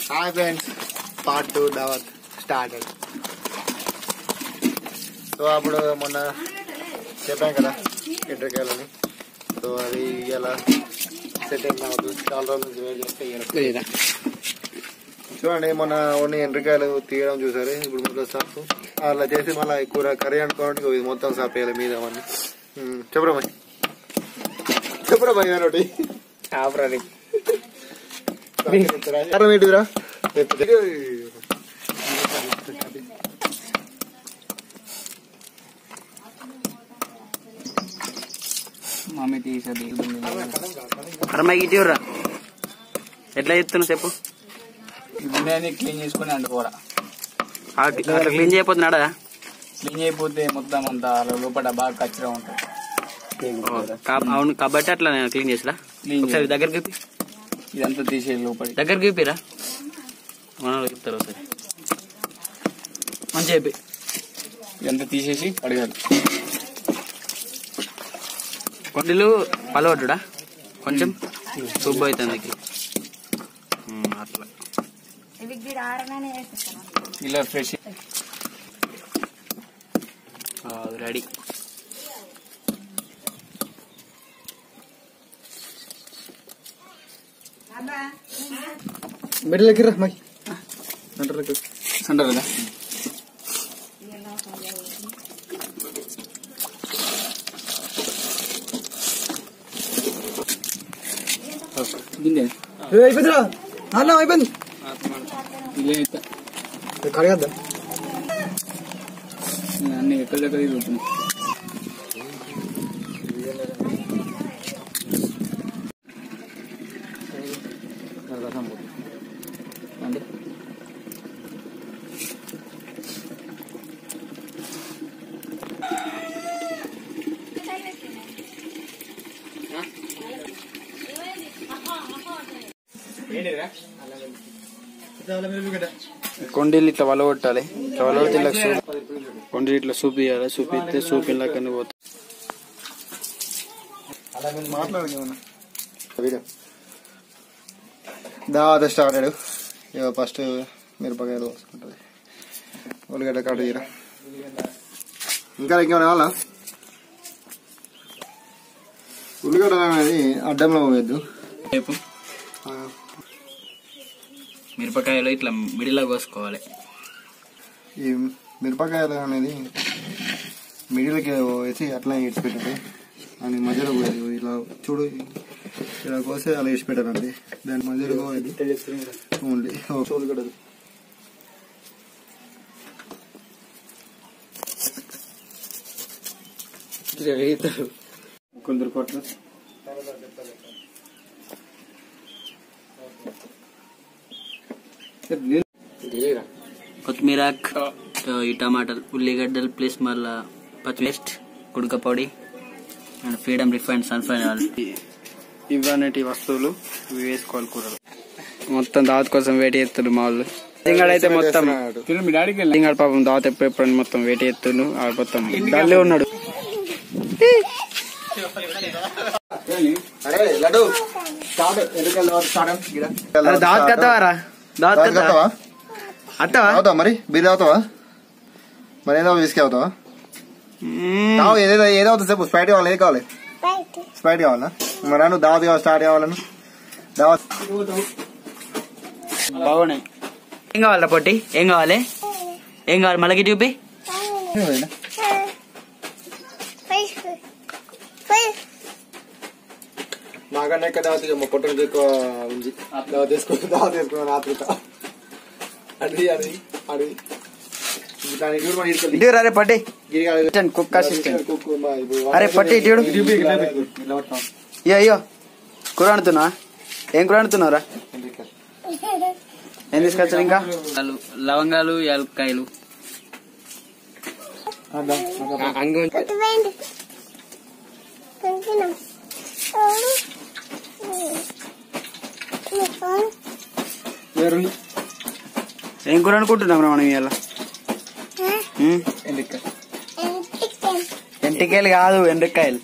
Hi friends part two దావత్ started so అప్పుడు మొన్న చెప్పాం కదా ఎంట్రకాయలని సో అది ఇలా సెట్ అయింది నాకు చాలా రోజుల నుంచి వెయిట్ చేస్తే ఇయ్యను. చూడండి మొన్న ఓన్లీ ఎండ్రికాయలు తీయడం చూసారు ఇప్పుడు మొత్తం సాఫ్ అలా చేసి మళ్ళీ కూర కర్రీ అనుకోవడానికి ఇది మొత్తం సాఫ్ వేయాలి మీద అవన్నీ ఉమ్, చెప్పురా మరి చెప్పురా మరి ఒకటి కారం ఏంటిదిరా మమ్మీ తీసేది అరమై ఇటీవరా ఎట్లా చెప్తున్నావు చెప్పు బిర్యానీ క్లీన్ చేసుకుని అంటుకోరా ఆ- అట్లా క్లీన్ చేయకపోతున్నాడా క్లీన్ అయిపోతే మొత్తం అంతా లోపల బాగా కచ్చిగా ఉంటుంది కా- అవును కాబట్టి అట్లా నేను క్లీన్ చేసిరా Clean ఒకసారి దగ్గరికి చూపి ఇదంతా తీసే లోపలి దగ్గరికి చూపిరా మనం చెప్తారు ఒకసారి మంచి చెప్పి ఇదంతా తీసేసి అడగాలి కొండలు పలవడ్డా కొంచెం సూప్ అవుతుంది ఉమ్, అట్లా ఇలా ఫ్రెష్ రెడీ మిడిల్కి రా మరి అంటారు అంటారు కదా గింజ అయిపోయిందిరా అన్న అయిపోయింది ఇలా అయితే కడగద్దా అన్ని ఎక్కడ దగ్గర తిరుగుతున్నాయి అంటే కొండీలు ఇట్లా వలగొట్టాలి ఇట్లా వలగొడితే ఇలా సూప్ కొండీలు ఇట్లా సూప్ ఇవ్వాలి సూప్ ఇస్తే సూప్ ఇలా కన్నా పోతుంది అలా మీరు మాట్లాడండి ఏమన్నా వీడియో దావత స్టార్టెడ్ ఇక ఫస్ట్ మిరపకాయలు ఉంటుంది ఉల్లిగడ్డ కట్ తీరా ఇంకా ఇంకేమైనా కావాలా ఉల్లిగడ్డ అనేది అడ్డంలో పోయద్దు రేపు మిరపకాయలు ఇట్లా మిడిలో కోసుకోవాలి ఈ మిరపకాయలు అనేది మిడిల్కి వేసి అట్లా ఇడిచిపెట్టాలి అని మధ్యలో పోయేది ఇలా చూడు ఇలా కోసి అలా ఇడిచిపెట్టాలండి దాని మధ్యలో పోయేది ఓన్లీ చూడకూడదు కొందరు కొట్లు కొత్తిమీర ఈ టమాటాలు ఉల్లిగడ్డలు ప్లస్ మళ్ళా పచ్చిమిస్ట్ కుడక పొడి and Freedom refined sunflower oil ఇవన్నీ వస్తువులు ఇవి వేసుకోవాలి కూరలు మొత్తం దావత్ కోసం వెయిట్ చేస్తారు మా వాళ్ళు లింగాడు అయితే మొత్తం మీ డాడీకి లింగాడు పాపం దావత్ ఎప్పుడు ఎప్పుడు అని మొత్తం వెయిట్ చేస్తుండు ఆడ మొత్తం డల్లే ఉన్నాడు అరే లడ్డు స్టార్ట్ ఎందుకు స్టార్ట్ దావత్ కత్తవారా దావత్ కత్తా అవుతావా అత్తవా అవుతావా మరి బీర్ అవుతావా మరి ఏదో విస్కీ అవుతావా తావు ఏదేదో ఏదో అవుతుంది చెప్పు స్ప్రైట్ కావాలి ఏది కావాలి స్ప్రైట్ కావాలా మరి నువ్వు దావత్ కావాలి స్టార్ట్ కావాలను దావత్ బాగున్నాయి ఏం కావాలరా పొట్టి ఏం కావాలి ఏం కావాలి మళ్ళీ చూపి నాకన్నా ఎక్కువ దావత్ మా పొట్ట నుంచి ఎక్కువ ఉంది దావత్ తీసుకో దావత్ తీసుకున్నాను ఆతృత అది అది అది దాని చూడు మరి ఇరుకలు. ఇటు అరే పట్టి గిరిగాడు కుక్ అసిస్టెంట్ కుక్కు మా ఇప్పుడు అరే పట్టి ఇటు అయ్యో అయ్యో కూర వండుతున్నా ఏం కూర వండుతున్నావురా ఏం తీసుకొచ్చారు ఇంకా లవంగాలు యాలక్కాయలు ఏం కూర అనుకుంటున్నాం రా మనం ఇవాళ ఎంటికాయలు కాదు ఎండ్రికాయలు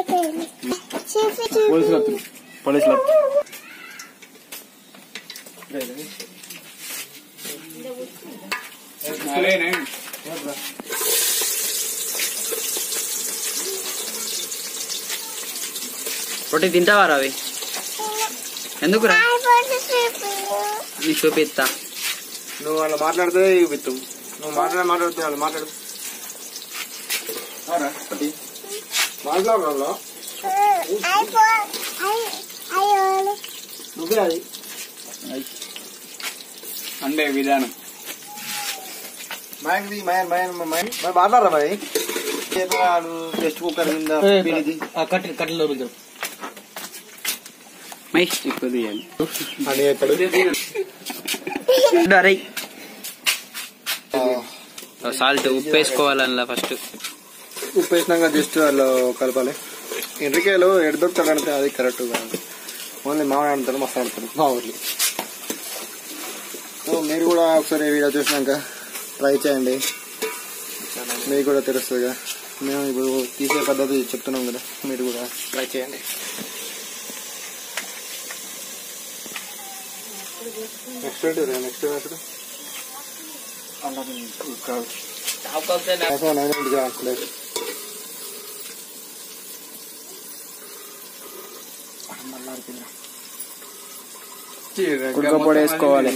పోలీసులు వస్తారు పోలీసులు రొట్టి తింటావా రవి ఎందుకురా నీకు చూపిస్తా నువ్వు వాళ్ళు మాట్లాడితే విత్తు నువ్వు మాట్లాడ మాట్లాడితే వాళ్ళు మాట్లాడు అవునా? ఒకటి. మాట్లాడు వాళ్ళు. నువ్వే అది అంటే విధానం మైంది మైన్ మైన్ మైన్ మరి మాట్లాడరా మరి చేతులు టెస్ట్ కుక్కర్ కింద పీడిది. కట్టె కట్టెలో మై ఎక్కువ తీయాలి అని చెప్పాడు అరే సాల్ట్ ఉప్పు వేసుకోవాలన్నా ఫస్ట్ ఉప్పు వేసినాక జస్ట్ వాళ్ళు కలపాలి ఎండ్రికాయలు ఎడు దొరుకుతాడు అంటే అది కరెక్ట్ కాదు ఓన్లీ మామిడి ఆడతారు మస్తు ఆడతారు మా ఊర్లో సో మీరు కూడా ఒకసారి వీడియో చూసినాక ట్రై చేయండి మీకు కూడా తెలుస్తుంది కదా మేము ఇప్పుడు తీసే పద్ధతి చెప్తున్నాం కదా మీరు కూడా ట్రై చేయండి నెక్స్ట్ నెక్స్ట్ నెక్స్ట్ నైన్ లేదు కుక్క పొడి వేసుకోవాలి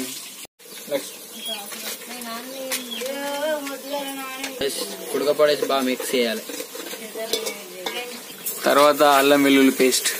కుడకపడేసి బాగా మిక్స్ చేయాలి తర్వాత అల్లం వెల్లుల్లి పేస్ట్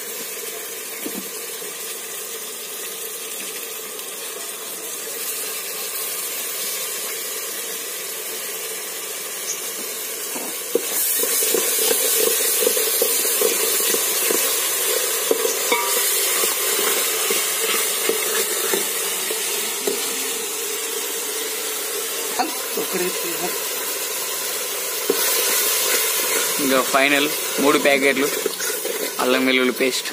ఇంకా ఫైనల్ మూడు ప్యాకెట్లు అల్లం వెల్లుల్లి పేస్ట్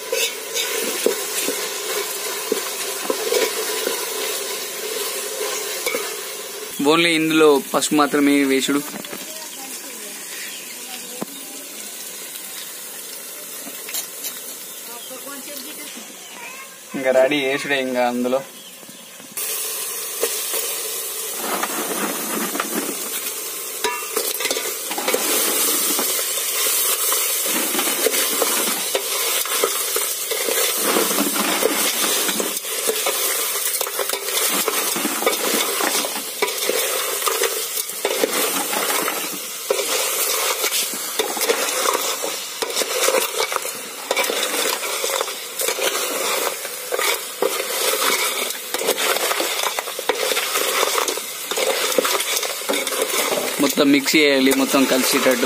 ఓన్లీ ఇందులో పసుపు మాత్రమే వేసుడు ఇంకా రెడీ వేసుడే ఇంకా అందులో మొత్తం మిక్స్ చేయాలి మొత్తం కలిసేటట్టు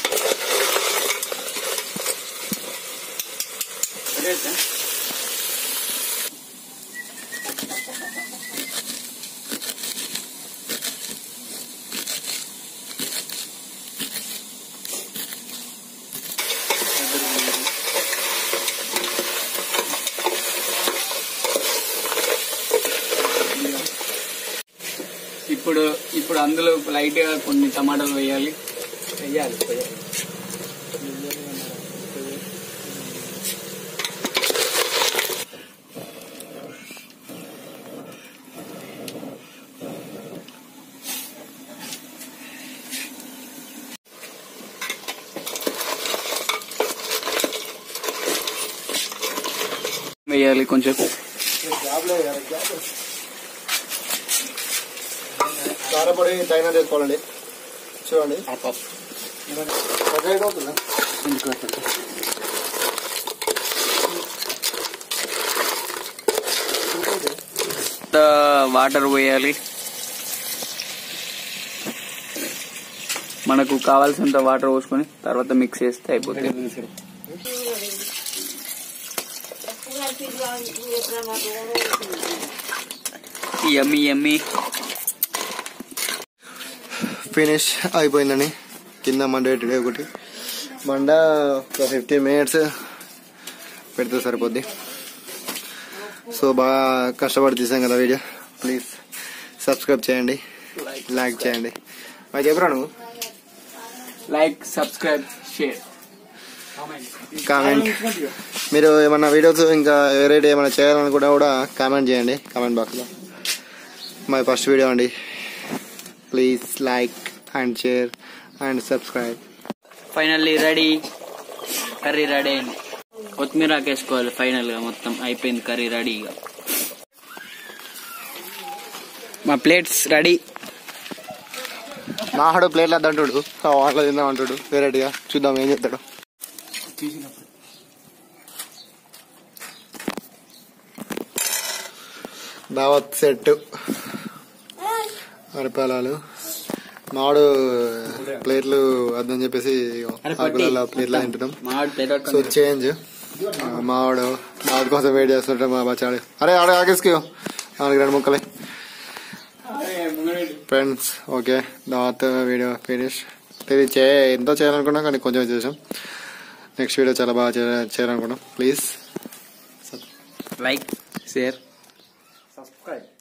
ఇప్పుడు ఇప్పుడు అందులో లైట్ గా కొన్ని టమాటాలు వేయాలి వేయాలి వేయాలి కొంచెం కారపొడి తగినంత వేసుకోవాలండి చూడండి ఒకటి అవుతుందా వాటర్ పోయాలి మనకు కావాల్సినంత వాటర్ పోసుకొని తర్వాత మిక్స్ చేస్తే అయిపోతుంది యమ్మీ యమ్మీ ఫినిష్ అయిపోయిందండి కింద మండ పెట్టుడే ఒకటి మండ ఒక ఫిఫ్టీ మినిట్స్ పెడితే సరిపోద్ది సో బాగా కష్టపడి తీసాం కదా వీడియో ప్లీజ్ సబ్స్క్రైబ్ చేయండి లైక్ చేయండి మరి చెప్పరా నువ్వు లైక్ సబ్స్క్రైబ్ షేర్ కామెంట్ మీరు ఏమన్నా వీడియోస్ ఇంకా వేరే ఏమైనా చేయాలనుకుంటే కూడా కామెంట్ చేయండి కామెంట్ బాక్స్లో మై ఫస్ట్ వీడియో అండి please like and share and subscribe finally ready curry ready అయింది కొత్తిమీర వేసుకోవాలి ఫైనల్ గా మొత్తం అయిపోయింది కర్రీ రెడీ ఇక మా ప్లేట్స్ రెడీ నాడు ప్లేట్లు అద్దంటాడు వాటిలో తిందాం అంటాడు వెరైటీగా చూద్దాం ఏం చెప్తాడు దావత్ సెట్ అరపాలాలు మామిడు ప్లేట్లు వద్దని చెప్పేసి ఆకులలో ప్లేట్లు తింటున్నాం మామిడి ప్లేట్ సో చేంజ్ మావాడు మావాడి కోసం వెయిట్ చేస్తుంటాం మా బచ్చాడు అరే ఆడ ఆగేసుకో నాలుగు రెండు ముక్కలే ఫ్రెండ్స్ ఓకే తర్వాత వీడియో ఫినిష్ ఇది చే ఎంతో చేయాలనుకున్నాం కానీ కొంచెం చేసాం నెక్స్ట్ వీడియో చాలా బాగా చేయ- చేయాలనుకున్నాం ప్లీజ్ లైక్ షేర్ సబ్స్క్రైబ్